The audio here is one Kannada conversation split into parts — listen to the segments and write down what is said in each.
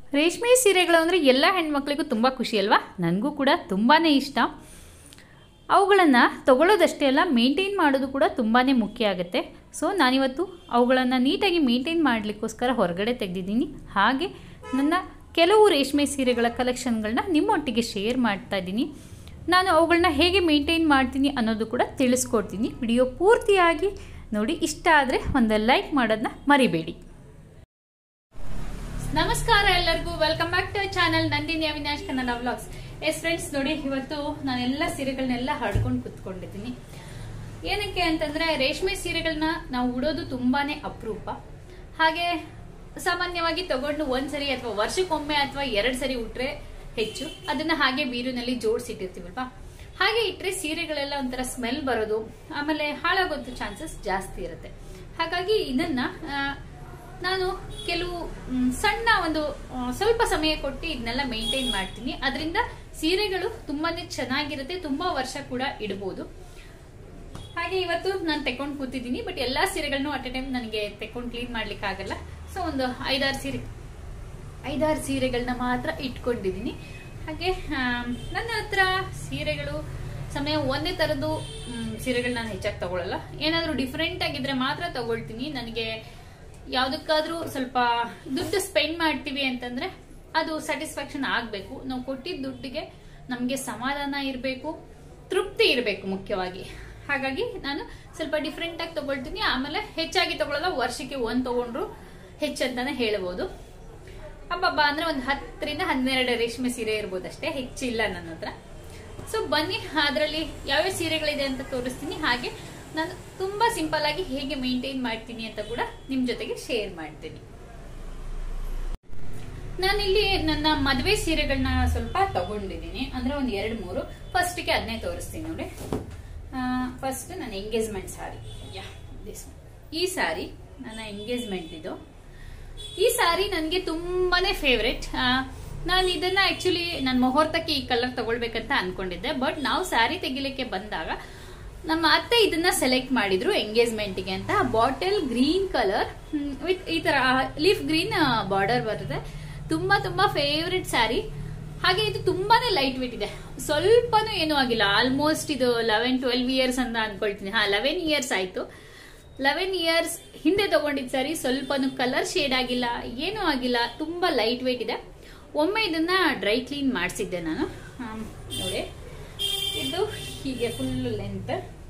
ರೇಷ್ಮೆ ಸೀರೆಗಳು ಅಂದರೆ ಎಲ್ಲ ಹೆಣ್ಮಕ್ಳಿಗೂ ತುಂಬ ಖುಷಿ ಅಲ್ವಾ ನನಗೂ ಕೂಡ ತುಂಬಾ ಇಷ್ಟ ಅವುಗಳನ್ನು ತಗೊಳ್ಳೋದಷ್ಟೇ ಅಲ್ಲ ಮೇಂಟೈನ್ ಮಾಡೋದು ಕೂಡ ತುಂಬಾ ಮುಖ್ಯ ಆಗುತ್ತೆ ಸೊ ನಾನಿವತ್ತು ಅವುಗಳನ್ನು ನೀಟಾಗಿ ಮೇಂಟೈನ್ ಮಾಡಲಿಕ್ಕೋಸ್ಕರ ಹೊರಗಡೆ ತೆಗೆದಿದ್ದೀನಿ ಹಾಗೆ ನನ್ನ ಕೆಲವು ರೇಷ್ಮೆ ಸೀರೆಗಳ ಕಲೆಕ್ಷನ್ಗಳನ್ನ ನಿಮ್ಮೊಟ್ಟಿಗೆ ಶೇರ್ ಮಾಡ್ತಾ ಇದ್ದೀನಿ ನಾನು ಅವುಗಳನ್ನ ಹೇಗೆ ಮೇಂಟೈನ್ ಮಾಡ್ತೀನಿ ಅನ್ನೋದು ಕೂಡ ತಿಳಿಸ್ಕೊಡ್ತೀನಿ ವಿಡಿಯೋ ಪೂರ್ತಿಯಾಗಿ ನೋಡಿ ಇಷ್ಟ ಆದರೆ ಒಂದು ಲೈಕ್ ಮಾಡೋದನ್ನ ಮರಿಬೇಡಿ ನಮಸ್ಕಾರ ಎಲ್ಲರಿಗೂ welcome back to channel Nandini Avinash Kannada vlogs yes friends ನೋಡಿ ಇವತ್ತು ನಾನೆಲ್ಲ ಸೀರೆಗಳನ್ನೆಲ್ಲ ಹಡ್ಕೊಂಡು ಕುತ್ಕೊಂಡಿದ್ದೀನಿ ಏನಕ್ಕೆ ಅಂತಂದ್ರೆ ರೇಷ್ಮೆ ಸೀರೆಗಳನ್ನ ನಾವು ಉಡೋದು ತುಂಬಾನೇ ಅಪರೂಪ ಹಾಗೆ ಸಾಮಾನ್ಯವಾಗಿ ತಗೊಂಡು ಒಂದ್ಸರಿ ಅಥವಾ ವರ್ಷಕ್ಕೊಮ್ಮೆ ಅಥವಾ ಎರಡ್ ಸರಿ ಉಟ್ರೆ ಹೆಚ್ಚು ಅದನ್ನ ಹಾಗೆ ಬೀರಿನಲ್ಲಿ ಜೋಡಿಸಿಟ್ಟಿರ್ತೀವಲ್ವಾ ಹಾಗೆ ಇಟ್ರೆ ಸೀರೆಗಳೆಲ್ಲ ಒಂಥರ ಸ್ಮೆಲ್ ಬರೋದು ಆಮೇಲೆ ಹಾಳಾಗೋದು ಚಾನ್ಸಸ್ ಜಾಸ್ತಿ ಇರುತ್ತೆ ಹಾಗಾಗಿ ಇದನ್ನ ಆ, ನಾನು ಕೆಲವು ಮ್, ಸಣ್ಣ ಒಂದು ಆ, ಸ್ವಲ್ಪ ಸಮಯ ಕೊಟ್ಟು ಇದನ್ನೆಲ್ಲ ಮೇಂಟೈನ್ ಮಾಡ್ತೀನಿ ಅದರಿಂದ ಸೀರೆಗಳು ತುಂಬಾನೇ ಚೆನ್ನಾಗಿರುತ್ತೆ ತುಂಬಾ ವರ್ಷ ಕೂಡ ಇಡಬಹುದು ಹಾಗೆ ಇವತ್ತು ನಾನು ತೆಕ್ಕೊಂಡು ಕೂತಿದ್ದೀನಿ ಬಟ್ ಎಲ್ಲಾ ಸೀರೆಗಳನ್ನು ಅಟ್ ಎ ಟೈಮ್ ನನಗೆ ತೆಕ್ಕೊಂಡು ಕ್ಲೀನ್ ಮಾಡ್ಲಿಕ್ಕೆ ಆಗಲ್ಲ ಸೊ ಒಂದು ಐದಾರು ಸೀರೆ ಐದಾರು ಸೀರೆಗಳನ್ನ ಮಾತ್ರ ಇಟ್ಕೊಂಡಿದ್ದೀನಿ ಹಾಗೆ ಆಮ್, ನನ್ನ ಹತ್ರ ಸೀರೆಗಳು ಸಮಯ ಒಂದೇ ತರದ್ದು ಸೀರೆಗಳು ನಾನು ಹೆಚ್ಚಾಗಿ ತಗೊಳ್ಳಲ್ಲ ಏನಾದರೂ ಡಿಫ್ರೆಂಟ್ ಆಗಿದ್ರೆ ಮಾತ್ರ ತಗೊಳ್ತೀನಿ ನನಗೆ ಯಾವುದಕ್ಕಾದ್ರೂ ಸ್ವಲ್ಪ ದುಡ್ಡು ಸ್ಪೆಂಡ್ ಮಾಡ್ತೀವಿ ಅಂತಂದ್ರೆ ಅದು ಸ್ಯಾಟಿಸ್ಫ್ಯಾಕ್ಷನ್ ಆಗಬೇಕು ನಾವು ಕೊಟ್ಟಿದ್ದ ದುಡ್ಡಿಗೆ ನಮಗೆ ಸಮಾಧಾನ ಇರಬೇಕು ತೃಪ್ತಿ ಇರಬೇಕು ಮುಖ್ಯವಾಗಿ ಹಾಗಾಗಿ ನಾನು ಸ್ವಲ್ಪ ಡಿಫ್ರೆಂಟ್ ಆಗಿ ತಗೊಳ್ತೀನಿ ಆಮೇಲೆ ಹೆಚ್ಚಾಗಿ ತಗೊಳ್ಳಲ್ಲ ವರ್ಷಕ್ಕೆ ಒಂದ್ ತಗೊಂಡ್ರು ಹೆಚ್ಚಂತಾನೆ ಹೇಳ್ಬೋದು ಹಬ್ಬಬ್ಬ ಅಂದ್ರೆ ಒಂದು ಹತ್ತರಿಂದ ಹನ್ನೆರಡು ರೇಷ್ಮೆ ಸೀರೆ ಇರ್ಬೋದಷ್ಟೇ ಹೆಚ್ಚಿಲ್ಲ ನನ್ನ ಹತ್ರ ಸೊ ಬನ್ನಿ ಅದರಲ್ಲಿ ಯಾವ್ಯಾವ ಸೀರೆಗಳಿದೆ ಅಂತ ತೋರಿಸ್ತೀನಿ ಹಾಗೆ ನಾನು ತುಂಬಾ ಸಿಂಪಲ್ ಆಗಿ ಹೇಗೆ ಮೇಂಟೈನ್ ಮಾಡ್ತೀನಿ ಅಂತ ಕೂಡ ನಿಮ್ ಜೊತೆಗೆ ಶೇರ್ ಮಾಡ್ತೀನಿ ನಾನಿಲ್ಲಿ ನನ್ನ ಮದುವೆ ಸೀರೆಗಳನ್ನ ಸ್ವಲ್ಪ ತಗೊಂಡಿದ್ದೀನಿ ಅಂದ್ರೆ ಒಂದ್ ಎರಡ್ ಮೂರು ಫಸ್ಟ್ಗೆ ಅದನ್ನೇ ತೋರಿಸ್ತೀನಿ ನೋಡಿ ಫಸ್ಟ್ ನನ್ನ ಎಂಗೇಜ್ಮೆಂಟ್ ಸಾರಿ ಯಾ ದಿಸ್ ಈ ಸಾರಿ ನನ್ನ ಎಂಗೇಜ್ಮೆಂಟ್ ಇದು ಈ ಸಾರಿ ನನಗೆ ತುಂಬಾನೇ ಫೇವ್ರೆಟ್ ನಾನು ಇದನ್ನ ಆಕ್ಚುಲಿ ನನ್ನ ಮುಹೂರ್ತಕ್ಕೆ ಈ ಕಲರ್ ತಗೊಳ್ಬೇಕಂತ ಅನ್ಕೊಂಡಿದ್ದೆ ಬಟ್ ನಾವು ಸ್ಯಾರಿ ತೆಗಿಲಿಕ್ಕೆ ಬಂದಾಗ ನಮ್ಮ ಅತ್ತೆ ಇದನ್ನ ಸೆಲೆಕ್ಟ್ ಮಾಡಿದ್ರು ಎಂಗೇಜ್ಮೆಂಟ್ಗೆ ಅಂತ ಬಾಟಲ್ ಗ್ರೀನ್ ಕಲರ್ ವಿತ್ ಈ ತರ ಲೀಫ್ ಗ್ರೀನ್ ಬಾರ್ಡರ್ ಬರುತ್ತೆ ತುಂಬಾ ತುಂಬಾ ಫೇವ್ರೆಟ್ ಸ್ಯಾರಿ ಹಾಗೆ ಇದು ತುಂಬಾನೇ ಲೈಟ್ ವೇಟ್ ಇದೆ ಸ್ವಲ್ಪನೂ ಏನೂ ಆಗಿಲ್ಲ ಆಲ್ಮೋಸ್ಟ್ ಇದು ಲೆವೆನ್ ಟ್ವೆಲ್ವ್ ಇಯರ್ಸ್ ಅಂತ ಅನ್ಕೊಳ್ತೀನಿ ಹಾ ಲೆವೆನ್ ಇಯರ್ಸ್ ಆಯ್ತು ಲೆವೆನ್ ಇಯರ್ಸ್ ಹಿಂದೆ ತಗೊಂಡಿದ್ ಸಾರಿ ಸ್ವಲ್ಪನೂ ಕಲರ್ ಶೇಡ್ ಆಗಿಲ್ಲ ಏನೂ ಆಗಿಲ್ಲ ತುಂಬಾ ಲೈಟ್ ವೇಟ್ ಇದೆ ಒಮ್ಮೆ ಇದನ್ನ ಡ್ರೈ ಕ್ಲೀನ್ ಮಾಡಿಸಿದ್ದೆ ನಾನು ಆಮ್, ನೋಡಿ ಇದು ಹೀಗೆ ಫುಲ್ ಲೆಂತ್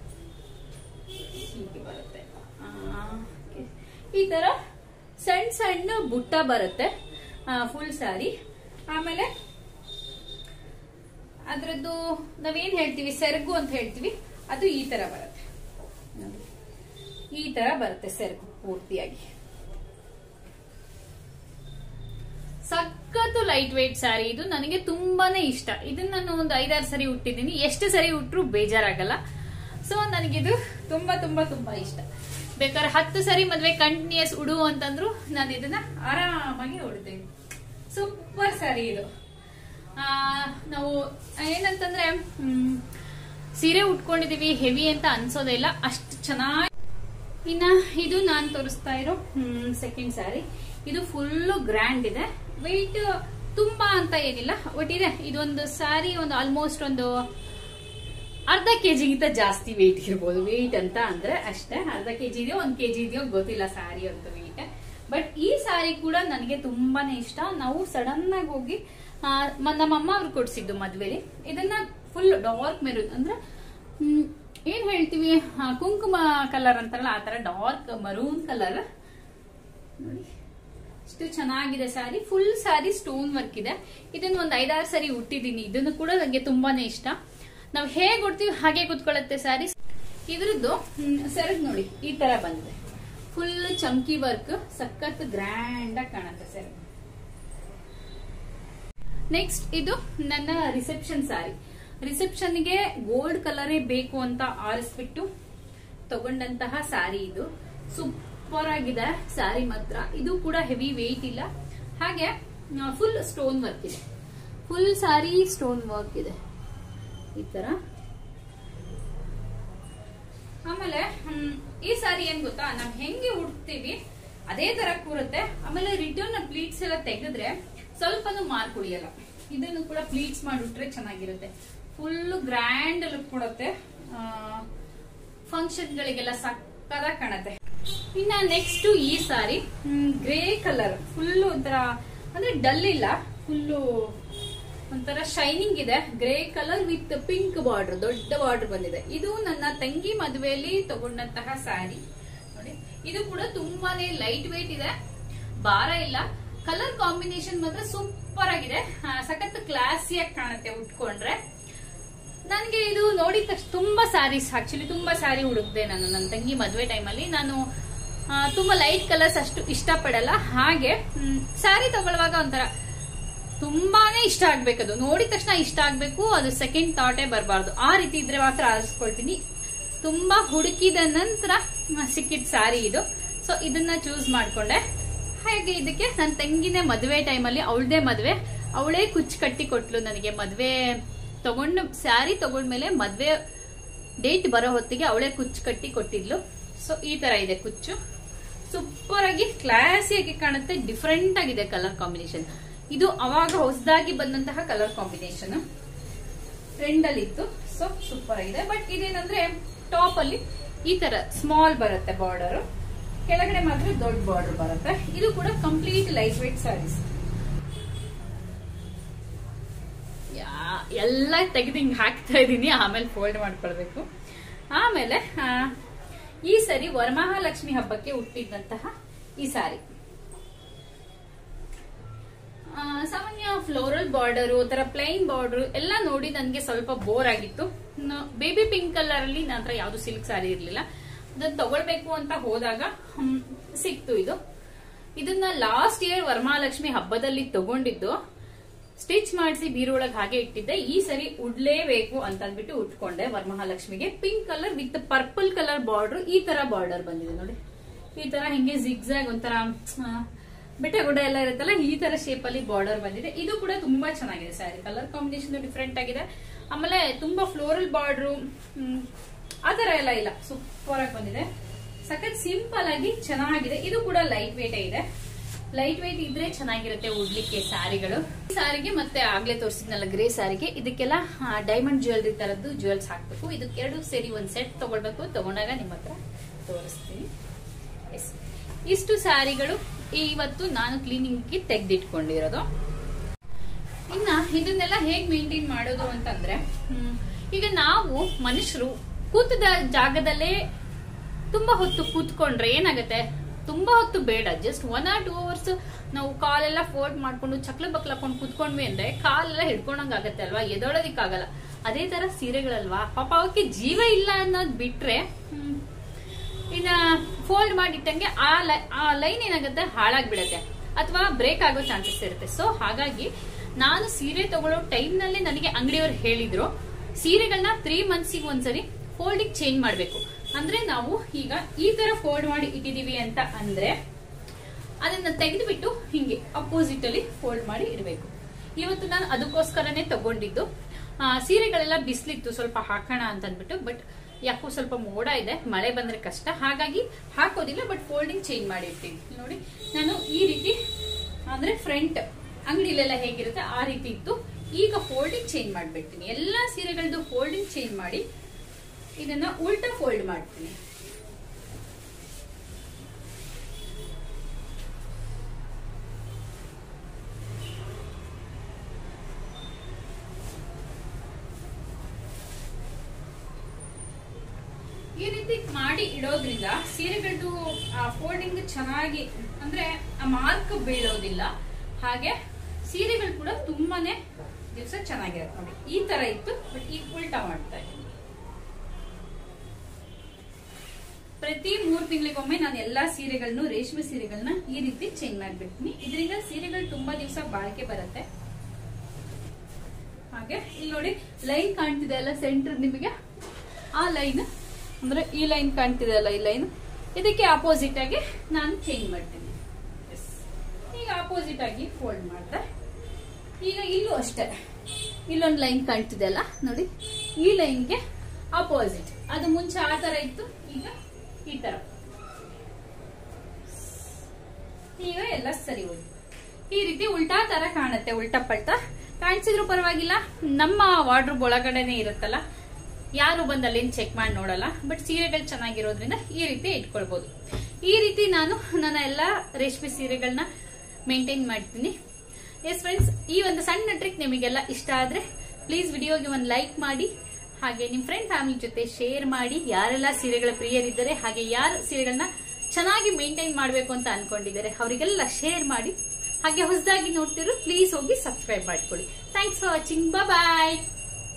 ಹೀಗೆ ಬರುತ್ತೆ ಆ, okay. ಈ ತರ ಸಣ್ಣ ಸಣ್ಣ ಬುಟ್ಟ ಬರುತ್ತೆ ಫುಲ್ ಸಾರಿ ಆಮೇಲೆ ಅದ್ರದ್ದು ನಾವೇನ್ ಹೇಳ್ತೀವಿ ಸೆರಗು ಅಂತ ಹೇಳ್ತೀವಿ ಅದು ಈ ತರ ಬರುತ್ತೆ ನೋಡಿ. ಈ ತರ ಬರುತ್ತೆ ಸೆರಗು ಪೂರ್ತಿಯಾಗಿ ಸಖತ್ತು ಲೈಟ್ ವೇಟ್ ಸ್ಯಾರಿ ಇದು ನನಗೆ ತುಂಬಾನೇ ಇಷ್ಟ ಇದನ್ನ ನಾನು ಒಂದು ಐದಾರು ಸರಿ ಉಟ್ಟಿದ್ದೀನಿ ಎಷ್ಟು ಸರಿ ಉಟ್ರು ಬೇಜಾರಾಗಲ್ಲ ಸೊ ನನಗಿದು ತುಂಬಾ ತುಂಬಾ ತುಂಬಾ ಇಷ್ಟ ಬೇಕಾದ್ರೆ ಹತ್ತು ಸರಿ ಮದ್ವೆ ಕಂಟಿನ್ಯೂಸ್ ಉಡು ಅಂತಂದ್ರು ನಾನು ಇದನ್ನ ಆರಾಮಾಗಿ ಉಡ್ತೇನೆ ಸೂಪರ್ ಸ್ಯಾರಿ ಇದು ಆ, ನಾವು ಏನಂತಂದ್ರೆ ಹ್ಮ್, ಸೀರೆ ಉಟ್ಕೊಂಡಿದೀವಿ ಹೆವಿ ಅಂತ ಅನ್ಸೋದೇ ಇಲ್ಲ ಅಷ್ಟು ಚೆನ್ನಾಗಿ ಇನ್ನ ಇದು ನಾನು ತೋರಿಸ್ತಾ ಇರೋ ಸೆಕೆಂಡ್ ಸ್ಯಾರಿ ಇದು ಫುಲ್ ಗ್ರ್ಯಾಂಡ್ ಇದೆ ವೆಯ್ಟ್ ತುಂಬಾ ಅಂತ ಏನಿಲ್ಲ ಬಟ್ ಇದೆ ಇದೊಂದು ಸ್ಯಾರಿ ಒಂದು ಆಲ್ಮೋಸ್ಟ್ ಒಂದು ಅರ್ಧ ಕೆಜಿಗಿಂತ ಜಾಸ್ತಿ ವೆಯ್ಟ್ ಇರ್ಬೋದು ವೆಯ್ಟ್ ಅಂತ ಅಂದ್ರೆ ಅಷ್ಟೇ ಅರ್ಧ ಕೆಜಿ ಇದೆಯೋ ಒಂದ್ ಕೆಜಿ ಇದೆಯೋ ಗೊತ್ತಿಲ್ಲ ಸ್ಯಾರಿ ಅಂತ ವೆಯ್ಟ್ ಬಟ್ ಈ ಸ್ಯಾರಿ ಕೂಡ ನನಗೆ ತುಂಬಾನೇ ಇಷ್ಟ ನಾವು ಸಡನ್ ಆಗಿ ಹೋಗಿ ಆ, ಮ- ನಮ್ಮಮ್ಮ ಅವ್ರು ಕೊಡ್ಸಿದ್ದು ಮದ್ವೆಲಿ ಇದನ್ನ ಫುಲ್ ಡಾರ್ಕ್ ಮೆರೂನ್ ಅಂದ್ರೆ ಹ್ಮ್, ಏನ್ ಹೇಳ್ತೀವಿ ಆ, ಕುಂಕುಮ ಕಲರ್ ಅಂತಾರಲ್ಲ ಆ ತರ ಡಾರ್ಕ್ ಮರೂನ್ ಕಲರ್ ನೋಡಿ ಇಷ್ಟು ಚೆನ್ನಾಗಿದೆ sari full sari stone work ಇದೆ ಇದನ್ನ ಒಂದ್ ಐದಾರು ಸರಿ ಉಟ್ಟಿದ್ದೀನಿ ಇದನ್ನು ಕೂಡ ನನಗೆ ತುಂಬಾನೇ ಇಷ್ಟ ನಾವು ಹೇಗೆ ಉಡ್ತೀವಿ ಹಾಗೆ ಕುತ್ಕೊಳ್ಳುತ್ತೆ ಸ್ಯಾರಿ ಇದ್ರದ್ದು ಸೆರಗ್ ನೋಡಿ ಈ ತರ ಬಂದಿದೆ ಫುಲ್ ಚಮ್ಕಿ ವರ್ಕ್ ಸಖತ್ ಗ್ರ್ಯಾಂಡ್ ಆಗಿ ಕಾಣುತ್ತೆ ಸೆರಗ್ ನೆಕ್ಸ್ಟ್ ಇದು ನನ್ನ ರಿಸೆಪ್ಷನ್ ಸ್ಯಾರಿ ರಿಸೆಪ್ಷನ್ಗೆ ಗೋಲ್ಡ್ ಕಲರೇ ಬೇಕು ಅಂತ ಆರಿಸ್ಬಿಟ್ಟು ತಗೊಂಡಂತಹ ಸ್ಯಾರಿ ಇದು ಸೂಪರ್ ಆಗಿದೆ ಸ್ಯಾರಿ ಮಾತ್ರ ಇದು ಕೂಡ ಹೆವಿ ವೇಟ್ ಇಲ್ಲ ಹಾಗೆ ಫುಲ್ ಸ್ಟೋನ್ ವರ್ಕ್ ಇದೆ ಫುಲ್ ಸ್ಯಾರಿ ಸ್ಟೋನ್ ವರ್ಕ್ ಇದೆ ಈ ತರ ಆಮೇಲೆ ಹ್ಮ್, ಈ ಸಾರಿ ಏನ್ ಗೊತ್ತಾ ನಾವ್ ಹೆಂಗೆ ಉಡ್ತೀವಿ ಅದೇ ತರ ಕೂರುತ್ತೆ ಆಮೇಲೆ ರಿಟರ್ನ್ ಪ್ಲೀಟ್ಸ್ ಎಲ್ಲ ತೆಗೆದ್ರೆ ಸ್ವಲ್ಪನೂ ಮಾರ್ಕ್ ಉಳಿಯಲ್ಲ ಇದನ್ನು ಕೂಡ ಪ್ಲೀಟ್ಸ್ ಮಾಡಿಬಿಟ್ರೆ ಚೆನ್ನಾಗಿರುತ್ತೆ ಫುಲ್ ಗ್ರ್ಯಾಂಡ್ ಲುಕ್ ಕೊಡುತ್ತೆ ಫಂಕ್ಷನ್ ಗಳಿಗೆಲ್ಲ ಸಕ್ಕದಾಗಿ ಕಾಣುತ್ತೆ ಇನ್ನ ನೆಕ್ಸ್ಟ್ ಈ ಸಾರಿ ಗ್ರೇ ಕಲರ್ ಫುಲ್ ಒಂಥರ ಅಂದ್ರೆ ಡಲ್ ಇಲ್ಲ ಫುಲ್ಲು ಒಂಥರ ಶೈನಿಂಗ್ ಇದೆ grey colour with pink border ದೊಡ್ಡ ಬಾರ್ಡರ್ ಬಂದಿದೆ ಇದು ನನ್ನ ತಂಗಿ ಮದುವೆಯಲ್ಲಿ ತಗೊಂಡಂತಹ ಸ್ಯಾರಿ ನೋಡಿ ಇದು ಕೂಡ ತುಂಬಾನೇ ಲೈಟ್ ವೇಟ್ ಇದೆ ಭಾರ ಇಲ್ಲ ಕಲರ್ ಕಾಂಬಿನೇಷನ್ ಮಾತ್ರ ಸೂಪರ್ ಆಗಿದೆ ಆ, ಸಖತ್ ಕ್ಲಾಸಿಯಾಗಿ ಕಾಣುತ್ತೆ ಉಟ್ಕೊಂಡ್ರೆ ನನಗೆ ಇದು ನೋಡಿದ ತಕ್ಷಣ ತುಂಬಾ ಸ್ಯಾರೀಸ್ ಆಕ್ಚುಲಿ ತುಂಬಾ ಸ್ಯಾರಿ ಹುಡುಕ್ದೆ ನಾನು ನನ್ನ ತಂಗಿ ಮದುವೆ ಟೈಮಲ್ಲಿ ನಾನು ಆ, ತುಂಬಾ ಲೈಟ್ ಕಲರ್ಸ್ ಅಷ್ಟು ಇಷ್ಟಪಡಲ್ಲ ಹಾಗೆ ಸ್ಯಾರಿ ತಗೊಳ್ಳುವಾಗ ಒಂಥರ ತುಂಬಾನೇ ಇಷ್ಟ ಆಗ್ಬೇಕದು ನೋಡಿದ ತಕ್ಷಣ ಇಷ್ಟ ಆಗ್ಬೇಕು ಅದು ಸೆಕೆಂಡ್ ಥಾಟೇ ಬರಬಾರ್ದು ಆ ರೀತಿ ಇದ್ರೆ ಮಾತ್ರ ಆರಿಸ್ಕೊಳ್ತೀನಿ ತುಂಬಾ ಹುಡುಕಿದ ನಂತರ ಸಿಕ್ಕಿದ ಸ್ಯಾರಿ ಇದು ಸೊ ಇದನ್ನ ಚೂಸ್ ಮಾಡ್ಕೊಂಡೆ ಹಾಗೆ ಇದಕ್ಕೆ ನನ್ನ ತಂಗಿನೇ ಮದುವೆ ಟೈಮಲ್ಲಿ ಅವಳದೇ ಮದುವೆ ಅವಳೇ ಕುಚ್ಚು ಕಟ್ಟಿ ಕೊಟ್ಲು ನನಗೆ ಮದುವೆ ತಗೊಂಡು ಸ್ಯಾರಿ ತಗೊಂಡ್ಮೇಲೆ ಮದುವೆ ಡೇಟ್ ಬರೋ ಹೊತ್ತಿಗೆ ಅವಳೇ ಕುಚ್ಚು ಕಟ್ಟಿ ಕೊಟ್ಟಿದ್ಲು ಸೊ ಈ ತರ ಇದೆ ಕುಚ್ಚು ಸೂಪರ್ ಆಗಿ ಕ್ಲಾಸಿಯಾಗಿ ಕಾಣುತ್ತೆ ಡಿಫ್ರೆಂಟ್ ಆಗಿದೆ ಕಲರ್ ಕಾಂಬಿನೇಷನ್ ಇದು ಅವಾಗ ಹೊಸದಾಗಿ ಬಂದಂತಹ ಕಲರ್ ಕಾಂಬಿನೇಷನ್ ಟ್ರೆಂಡ್ ಅಲ್ಲಿ ಇತ್ತು ಸೊ ಸೂಪರ್ ಆಗಿದೆ ಬಟ್ ಇದೇನಂದ್ರೆ ಟಾಪ್ ಅಲ್ಲಿ ಈ ತರ ಸ್ಮಾಲ್ ಬರುತ್ತೆ ಬಾರ್ಡರ್ ಕೆಳಗಡೆ ಮಾತ್ರ ದೊಡ್ಡ ಬಾರ್ಡರ್ ಬರುತ್ತೆ ಇದು ಕೂಡ ಕಂಪ್ಲೀಟ್ ಲೈಟ್ ವೇಟ್ ಸ್ಯಾರೀಸ್ ಎಲ್ಲ ತೆಗೆದು ಹಿಂಗ್ ಹಾಕ್ತಾ ಇದೀನಿ ಆಮೇಲೆ ಫೋಲ್ಡ್ ಮಾಡ್ಕೊಳ್ಬೇಕು ಆಮೇಲೆ ಆ, ಈ ಸರಿ ವರಮಹಾಲಕ್ಷ್ಮಿ ಹಬ್ಬಕ್ಕೆ ಹುಟ್ಟಿದಂತಹ ಈ ಸಾರಿ ಆ, ಸಾಮಾನ್ಯ ಫ್ಲೋರಲ್ ಬಾರ್ಡರ್ ತರ ಪ್ಲೈನ್ ಬಾರ್ಡರ್ ಎಲ್ಲ ನೋಡಿ ನನಗೆ ಸ್ವಲ್ಪ ಬೋರ್ ಆಗಿತ್ತು ಬೇಬಿ ಪಿಂಕ್ ಕಲರ್ ಅಲ್ಲಿ ನನ್ನ ಹತ್ರ ಯಾವ್ದು ಸಿಲ್ಕ್ ಸಾರಿ ಇರ್ಲಿಲ್ಲ ಅದನ್ನ ತಗೊಳ್ಬೇಕು ಅಂತ ಹೋದಾಗ ಹ್ಮ್, ಸಿಕ್ತು ಇದು ಇದನ್ನ ಲಾಸ್ಟ್ ಇಯರ್ ವರಮಹಾಲಕ್ಷ್ಮಿ ಹಬ್ಬದಲ್ಲಿ ತಗೊಂಡಿದ್ದು ಸ್ಟಿಚ್ ಮಾಡಿಸಿ ಬೀರೊಳಗೆ ಹಾಗೆ ಇಟ್ಟಿದ್ದೆ ಈ ಸರಿ ಉಡ್ಲೇಬೇಕು ಅಂತ ಅಂದ್ಬಿಟ್ಟು ಉಟ್ಕೊಂಡೆ ವರಮಹಾಲಕ್ಷ್ಮಿಗೆ pink colour with purple colour border ಈ ತರ ಬಾರ್ಡರ್ ಬಂದಿದೆ ನೋಡಿ ಈ ತರ ಹಿಂಗೆ ಜಿಗ್ಜಾಗ್ ಒಂಥರ ಆ, ಬೆಟ್ಟ ಗುಡ್ಡ ಎಲ್ಲ ಇರುತ್ತಲ್ಲ ಈ ತರ ಶೇಪ್ ಅಲ್ಲಿ ಬಾರ್ಡರ್ ಬಂದಿದೆ ಇದು ಕೂಡ ತುಂಬಾ ಚೆನ್ನಾಗಿದೆ ಸ್ಯಾರಿ ಕಲರ್ ಕಾಂಬಿನೇಷನ್ ಡಿಫ್ರೆಂಟ್ ಆಗಿದೆ ಆಮೇಲೆ ತುಂಬಾ ಫ್ಲೋರಲ್ ಬಾರ್ಡ್ರು ಆ ತರ ಎಲ್ಲ ಇಲ್ಲ ಸೂಪರ್ ಆಗಿ ಬಂದಿದೆ ಸಖತ್ ಸಿಂಪಲ್ ಆಗಿ ಚೆನ್ನಾಗಿದೆ ಇದು ಕೂಡ ಲೈಟ್ ವೇಟ್ ಇದೆ ಲೈಟ್ ವೇಟ್ ಇದ್ರೆ ಚೆನ್ನಾಗಿರುತ್ತೆ ಉಡ್ಲಿಕ್ಕೆ ಸ್ಯಾರಿಗಳು ಈ ಸ್ಯಾರಿಗೆ ಮತ್ತೆ ಆಗ್ಲೇ ತೋರಿಸಿದ್ನಲ್ಲ ಗ್ರೇ ಸ್ಯಾರಿಗೆ ಇದಕ್ಕೆಲ್ಲ ಡೈಮಂಡ್ ಜ್ಯುವೆಲ್ರಿ ತರದ್ದು ಜ್ಯುವೆಲ್ಸ್ ಹಾಕ್ಬೇಕು ಇದಕ್ಕೆ ಎರಡು ಸೇರಿ ಒಂದ್ ಸೆಟ್ ತಗೊಳ್ಬೇಕು ತಗೊಂಡಾಗ ನಿಮ್ಮ ಹತ್ರ ತೋರಿಸ್ತೀನಿ ಎಸ್ ಇಷ್ಟು ಸ್ಯಾರಿಗಳು ಇವತ್ತು ನಾನು ಕ್ಲೀನಿಂಗ್ಗೆ ತೆಗೆದಿಟ್ಕೊಂಡಿರೋದು ಇನ್ನ ಇದನ್ನೆಲ್ಲ ಹೇಗ್ ಮೇಂಟೈನ್ ಮಾಡೋದು ಅಂತಂದ್ರೆ ಹ್ಮ್, ಈಗ ನಾವು ಮನುಷ್ಯರು ಕೂತದ ಜಾಗದಲ್ಲೇ ತುಂಬಾ ಹೊತ್ತು ಕೂತ್ಕೊಂಡ್ರೆ ಏನಾಗುತ್ತೆ ತುಂಬಾ ಹೊತ್ತು ಬೇಡ just one or two hours ನಾವು ಕಾಲೆಲ್ಲ ಫೋಲ್ಡ್ ಮಾಡ್ಕೊಂಡು ಚಕ್ಲ ಬಕ್ಲಾಕೊಂಡು ಕೂತ್ಕೊಂಡ್ವಿ ಅಂದ್ರೆ ಕಾಲೆಲ್ಲ ಹಿಡ್ಕೊಂಡಂಗ್ ಆಗತ್ತೆ ಅಲ್ವಾ ಎದೊಳೋದಿಕ್ಕಾಗಲ್ಲ ಅದೇ ತರ ಸೀರೆಗಳಲ್ವಾ ಪಾಪ ಅವಕ್ಕೆ ಜೀವ ಇಲ್ಲ ಅನ್ನೋದ್ ಬಿಟ್ರೆ ಹ್ಮ್, ಇನ್ನ ಫೋಲ್ಡ್ ಮಾಡಿಟ್ಟಂಗೆ ಆ ಲೈ ಆ ಲೈನ್ ಏನಾಗುತ್ತೆ ಹಾಳಾಗ್ಬಿಡತ್ತೆ ಅಥವಾ ಬ್ರೇಕ್ ಆಗೋ ಚಾನ್ಸಸ್ ಇರುತ್ತೆ ಸೊ ಹಾಗಾಗಿ ನಾನು ಸೀರೆ ತಗೊಳ್ಳೋ ಟೈಮ್ ನಲ್ಲಿ ನನಗೆ ಅಂಗಡಿಯವರು ಹೇಳಿದ್ರು ಸೀರೆಗಳನ್ನ ತ್ರೀ ಮಂತ್ಸಿಗೆ ಒಂದ್ಸರಿ ಫೋಲ್ಡಿಂಗ್ ಚೇಂಜ್ ಮಾಡಬೇಕು ಅಂದ್ರೆ ನಾವು ಈಗ ಈ ತರ ಫೋಲ್ಡ್ ಮಾಡಿ ಇಟ್ಟಿದೀವಿ ಅಂತ ಅಂದ್ರೆ ಅದನ್ನ ತೆಗೆದುಬಿಟ್ಟು ಹಿಂಗೆ ಅಪೋಸಿಟ್ ಅಲ್ಲಿ ಫೋಲ್ಡ್ ಮಾಡಿ ಇಡಬೇಕು ಇವತ್ತು ನಾನು ಅದಕ್ಕೋಸ್ಕರನೇ ತಗೊಂಡಿದ್ದು ಆ, ಸೀರೆಗಳೆಲ್ಲ ಬಿಸಿಲಿತ್ತು ಸ್ವಲ್ಪ ಹಾಕೋಣ ಅಂತ ಅಂದ್ಬಿಟ್ಟು ಬಟ್ ಯಾಕೋ ಸ್ವಲ್ಪ ಮೋಡ ಇದೆ ಮಳೆ ಬಂದ್ರೆ ಕಷ್ಟ ಹಾಗಾಗಿ ಹಾಕೋದಿಲ್ಲ ಬಟ್ ಫೋಲ್ಡಿಂಗ್ ಚೇಂಜ್ ಮಾಡಿರ್ತೀನಿ ನೋಡಿ ನಾನು ಈ ರೀತಿ ಅಂದ್ರೆ ಫ್ರಂಟ್ ಅಂಗಡಿಲೆಲ್ಲ ಹೇಗಿರುತ್ತೆ ಆ ರೀತಿ ಇತ್ತು ಈಗ ಫೋಲ್ಡಿಂಗ್ ಚೇಂಜ್ ಮಾಡ್ಬಿಡ್ತೀನಿ ಎಲ್ಲಾ ಸೀರೆಗಳದ್ದು ಫೋಲ್ಡಿಂಗ್ ಚೇಂಜ್ ಮಾಡಿ ಇದನ್ನ ಉಲ್ಟಾ ಫೋಲ್ಡ್ ಮಾಡ್ತೀನಿ ಈ ರೀತಿ ಮಾಡಿ ಇಡೋದ್ರಿಂದ ಸೀರೆಗಳದ್ದು ಫೋಲ್ಡಿಂಗ್ ಚೆನ್ನಾಗಿ ಅಂದ್ರೆ ಆ ಮಾರ್ಕ್ ಬೀಳೋದಿಲ್ಲ ಹಾಗೆ ಸೀರೆಗಳು ಕೂಡ ತುಂಬಾನೇ ದಿವಸ ಚೆನ್ನಾಗಿರುತ್ತೆ ನೋಡಿ ಈ ತರ ಇತ್ತು ಬಟ್ ಈಗ ಉಲ್ಟಾ ಮಾಡ್ತಾ ಇದ್ದೀನಿ ಪ್ರತಿ ಮೂರ್ ತಿಂಗಳಿಗೊಮ್ಮೆ ನಾನು ಎಲ್ಲಾ ಸೀರೆಗಳನ್ನು ರೇಷ್ಮೆ ಸೀರೆಗಳನ್ನ ಈ ರೀತಿ ಚೇಂಜ್ ಮಾಡ್ಬಿಡ್ತೀನಿ ಇದರಿಂದ ಸೀರೆಗಳು ತುಂಬಾ ದಿವಸ ಬಾಳಿಕೆ ಬರುತ್ತೆ ಹಾಗೆ ಇಲ್ಲಿ ನೋಡಿ ಲೈನ್ ಕಾಣ್ತಿದೆ ಅಲ್ಲ ಸೆಂಟರ್ ನಿಮಗೆ ಆ ಲೈನ್ ಅಂದ್ರೆ ಈ ಲೈನ್ ಕಾಣ್ತಿದೆ ಅಲ್ಲ ಈ ಲೈನ್ ಇದಕ್ಕೆ ಆಪೋಸಿಟ್ ಆಗಿ ನಾನು ಚೇಂಜ್ ಮಾಡ್ತೀನಿ Yes. ಈಗ ಆಪೋಸಿಟ್ ಆಗಿ ಫೋಲ್ಡ್ ಮಾಡ್ದೆ ಈಗ ಇಲ್ಲೂ ಅಷ್ಟೇ ಇಲ್ಲೊಂದು ಲೈನ್ ಕಾಣ್ತಿದೆ ಅಲ್ಲ ನೋಡಿ ಈ ಲೈನ್ಗೆ ಆಪೋಸಿಟ್ ಅದು ಮುಂಚೆ ಆ ತರ ಇತ್ತು ಈಗ ಈ ತರ ಈಗ ಎಲ್ಲ ಸರಿ ಹೋಯ್ತು ಈ ರೀತಿ ಉಲ್ಟಾ ತರ ಕಾಣುತ್ತೆ ಉಲ್ಟಾ ಪಲ್ಟಾ ಕಾಣಿಸಿದ್ರು ಪರವಾಗಿಲ್ಲ ನಮ್ಮ ವಾರ್ಡ್ರೂಬ್ ಒಳಗಡೆನೆ ಇರುತ್ತಲ್ಲ ಯಾರು ಬಂದು ಅಲ್ಲೇನು ಚೆಕ್ ಮಾಡಿ ನೋಡಲ್ಲ ಬಟ್ ಸೀರೆಗಳು ಚೆನ್ನಾಗಿರೋದ್ರಿಂದ ಈ ರೀತಿ ಇಟ್ಕೊಳ್ಬಹುದು ಈ ರೀತಿ ನಾನು ನನ್ನ ಎಲ್ಲಾ ರೇಷ್ಮೆ ಸೀರೆಗಳನ್ನ ಮೇಂಟೈನ್ ಮಾಡ್ತೀನಿ ಎಸ್ ಫ್ರೆಂಡ್ಸ್ ಈ ಒಂದು ಸಣ್ಣ ಟ್ರಿಕ್ ನಿಮಗೆಲ್ಲ ಇಷ್ಟ ಆದ್ರೆ ಪ್ಲೀಸ್ ವಿಡಿಯೋಗೆ ಒಂದು ಲೈಕ್ ಮಾಡಿ ಹಾಗೆ ನಿಮ್ ಫ್ರೆಂಡ್ ಫ್ಯಾಮಿಲಿ ಜೊತೆ ಶೇರ್ ಮಾಡಿ ಯಾರೆಲ್ಲ ಸೀರೆಗಳ ಪ್ರಿಯರಿದ್ದಾರೆ ಹಾಗೆ ಯಾರು ಸೀರೆಗಳನ್ನ ಚೆನ್ನಾಗಿ ಮೇಂಟೈನ್ ಮಾಡಬೇಕು ಅಂತ ಅನ್ಕೊಂಡಿದ್ದಾರೆ ಅವರಿಗೆಲ್ಲ ಶೇರ್ ಮಾಡಿ ಹಾಗೆ ಹೊಸದಾಗಿ ನೋಡ್ತಿರೋ ಪ್ಲೀಸ್ ಹೋಗಿ ಸಬ್ಸ್ಕ್ರೈಬ್ ಮಾಡ್ಕೊಳ್ಳಿ ಥ್ಯಾಂಕ್ಸ್ ಫಾರ್ ವಾಚಿಂಗ್ ಬಾಯ್